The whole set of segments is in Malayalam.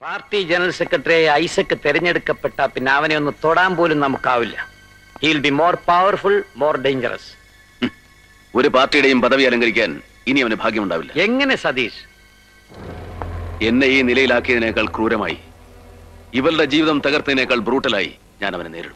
പാർട്ടി ജനറൽ സെക്രട്ടറിയായി ഐസക് തെരഞ്ഞെടുക്കപ്പെട്ട പിന്നെ അവനെ ഒന്ന് തൊടാൻ പോലും നമുക്കാവില്ല he'll be more powerful more dangerous ഒരു പാർട്ടിയുടെയും പദവി അലങ്കരിക്കാൻ ഇനി അവന് ഭാഗ്യമുണ്ടാവില്ല എങ്ങനെ സതീഷ് എന്നെ ഈ നിലയിലാക്കിയതിനേക്കാൾ ക്രൂരമായി ഇവരുടെ ജീവിതം തകർത്തതിനേക്കാൾ ബ്രൂട്ടലായി ഞാൻ അവനെ നേരിടും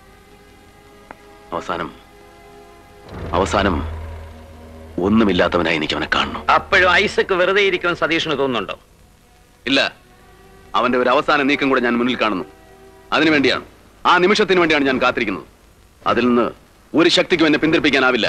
അവസാനം അവസാനം ഒന്നുമില്ലാത്തവനായി എനിക്ക് അവനെ കാണണം അപ്പോഴും ഐസക് വെറുതെ ഇരിക്കുമെന്ന് സതീഷിന് തോന്നുന്നുണ്ടോ ഇല്ല അവന്റെ ഒരു അവസാന നീക്കം കൂടെ ഞാൻ മുന്നിൽ കാണുന്നു അതിനു വേണ്ടിയാണ് ആ നിമിഷത്തിന് വേണ്ടിയാണ് ഞാൻ കാത്തിരിക്കുന്നത് അതിൽ നിന്ന് ഒരു ശക്തിക്കും എന്നെ പിന്തിരിപ്പിക്കാനാവില്ല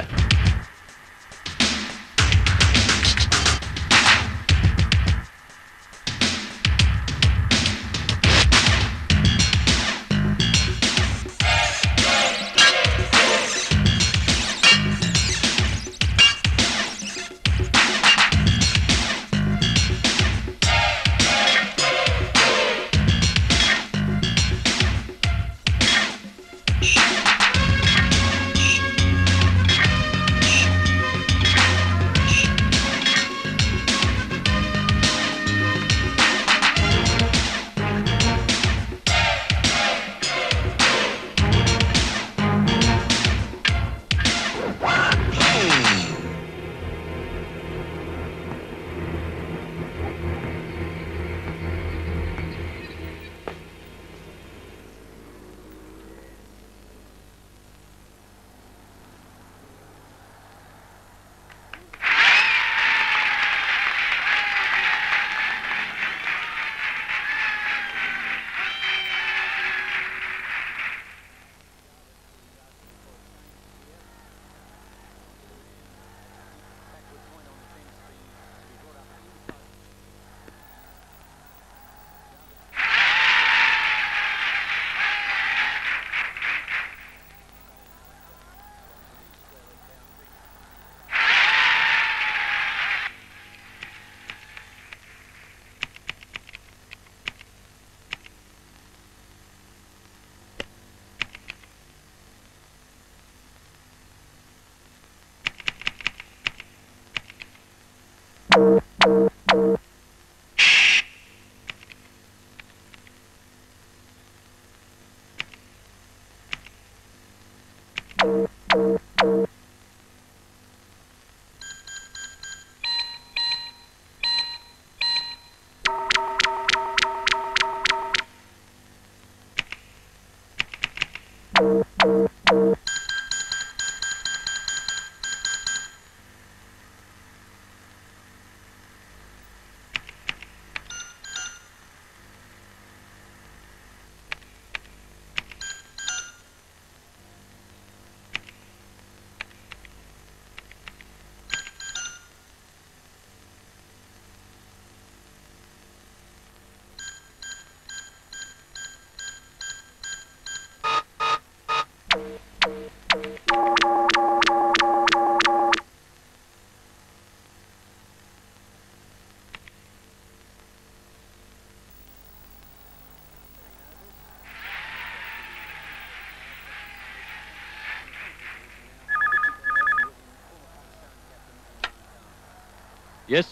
Yes,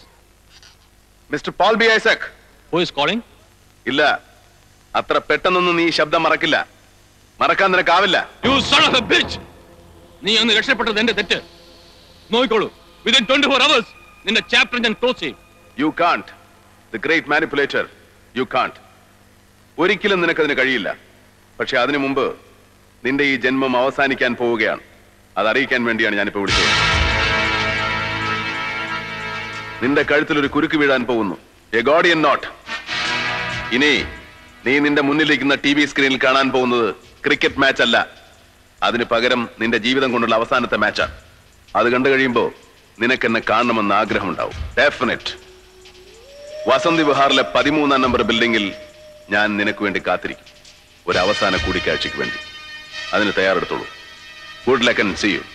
mister Paul B Isaac who is calling? ഇല്ല അത്ര പെട്ടെന്നൊന്നും നീ ഈ ശബ്ദം മറക്കില്ല മറക്കാൻ നിനക്കാവില്ല You son of a bitch! നീ അന്ന് രക്ഷപ്പെട്ടത് എന്റെ തെറ്റ് നോക്കിക്കോളൂ വിതിൻ ട്വന്റി ഫോർ അവേഴ്സ് നിന്റെ ചാപ്റ്റർ ഞാൻ ക്ലോസ് ചെയ്യും you can't the great manipulator you can't ഒരിക്കലും നിനക്കതിന് കഴിയില്ല പക്ഷെ അതിനു മുമ്പ് നിന്റെ ഈ ജന്മം അവസാനിക്കാൻ പോവുകയാണ് അത് അറിയിക്കാൻ വേണ്ടിയാണ് ഞാനിപ്പോ വിളിച്ചത് നിന്റെ കഴുത്തിൽ ഒരു കുരുക്ക് വീഴാൻ പോകുന്നു എ ഗോഡിയൻ നോട്ട് ഇനി നീ നിന്റെ മുന്നിലിരിക്കുന്ന ടി വി സ്ക്രീനിൽ കാണാൻ പോകുന്നത് ക്രിക്കറ്റ് മാച്ച് അല്ല അതിന് പകരം നിന്റെ ജീവിതം കൊണ്ടുള്ള അവസാനത്തെ മാച്ചാണ് അത് കണ്ടു കഴിയുമ്പോ നിനക്ക് എന്നെ കാണണമെന്ന് ആഗ്രഹമുണ്ടാവും ഡെഫിനറ്റ് വസന്തി വിഹാറിലെ പതിമൂന്നാം നമ്പർ ബിൽഡിംഗിൽ ഞാൻ നിനക്ക് വേണ്ടി കാത്തിരിക്കും ഒരു അവസാന കൂടിക്കാഴ്ചയ്ക്ക് വേണ്ടി അതിന് തയ്യാറെടുത്തോളൂ good luck and see you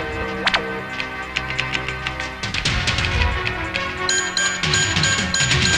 Thank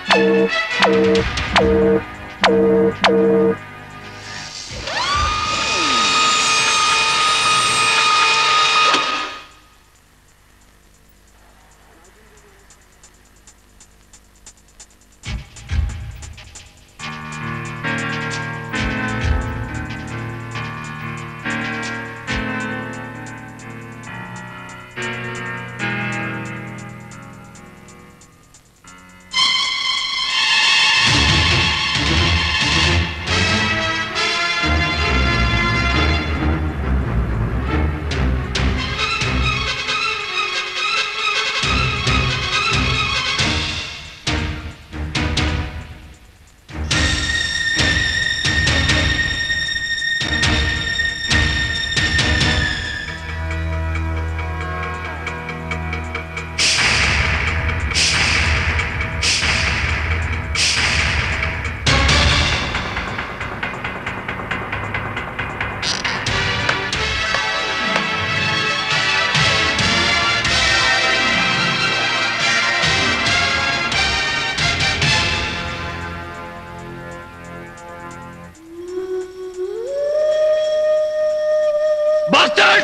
Bastard!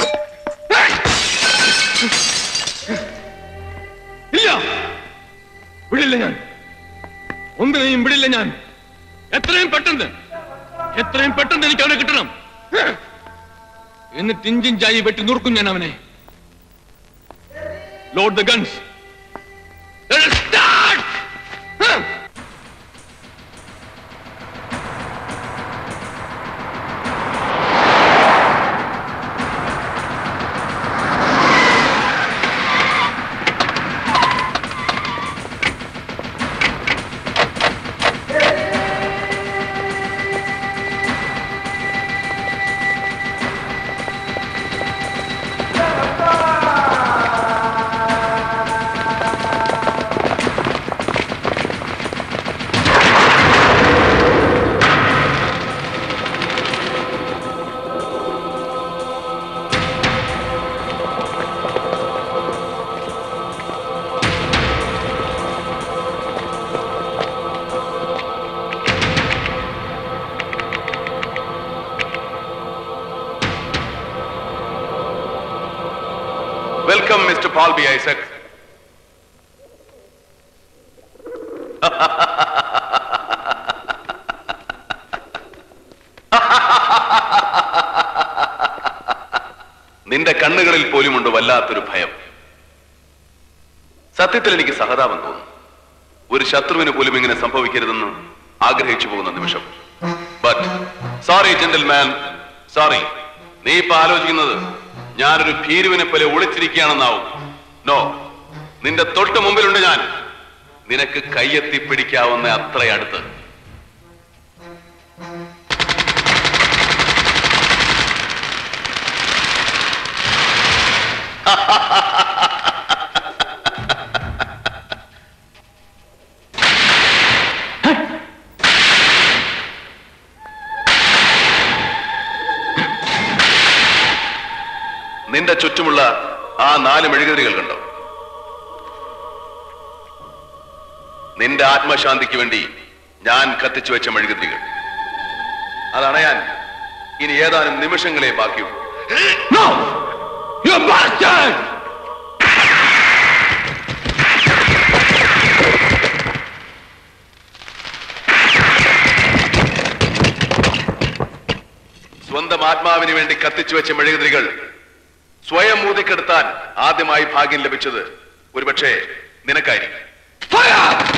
ഇല്ല വിടില്ല ഞാൻ ഒന്നിനെയും വിടില്ല ഞാൻ എത്രയും പെട്ടെന്ന് എത്രയും പെട്ടെന്ന് എനിക്ക് അവനെ കിട്ടണം എന്നിട്ട് ഇഞ്ചിഞ്ചായി വെട്ടി നുറുക്കും ഞാൻ അവനെ load the guns start welcome mister Paul B Isaac നിന്റെ കണ്ണുകളിൽ പോലുമുണ്ട് വല്ലാത്തൊരു ഭയം സത്യത്തിൽ എനിക്ക് സഹതാപം തോന്നുന്നു ഒരു ശത്രുവിന് പോലും ഇങ്ങനെ സംഭവിക്കരുതെന്ന് ആഗ്രഹിച്ചു പോകുന്ന നിമിഷം ബട്ട് സോറി ജെന്റിൽമാൻ സോറി നീ ഇപ്പൊ ആലോചിക്കുന്നത് ഞാനൊരു ഭീരുവിനെ പോലെ ഒളിച്ചിരിക്കുകയാണെന്നാവും നോ നിന്റെ തൊട്ട് മുമ്പിലുണ്ട് ഞാൻ നിനക്ക് കയ്യെത്തി പിടിക്കാവുന്ന അത്ര അടുത്ത് നിന്റെ ചുറ്റുമുള്ള ആ നാല് മെഴുകുതിരികൾ കണ്ടോ നിന്റെ ആത്മശാന്തിക്ക് വേണ്ടി ഞാൻ കത്തിച്ചു വെച്ച മെഴുകുതിരികൾ അതണയാൻ ഇനി ഏതാനും നിമിഷങ്ങളെ ബാക്കിയുള്ളൂ No! You bastard! സ്വന്തം ആത്മാവിന് വേണ്ടി കത്തിച്ചു വെച്ച മെഴുകുതിരികൾ സ്വയം ഊതിക്കെടുത്താൻ ആദ്യമായി ഭാഗ്യം ലഭിച്ചത് ഒരുപക്ഷെ നിനക്കായിരിക്കും Fire!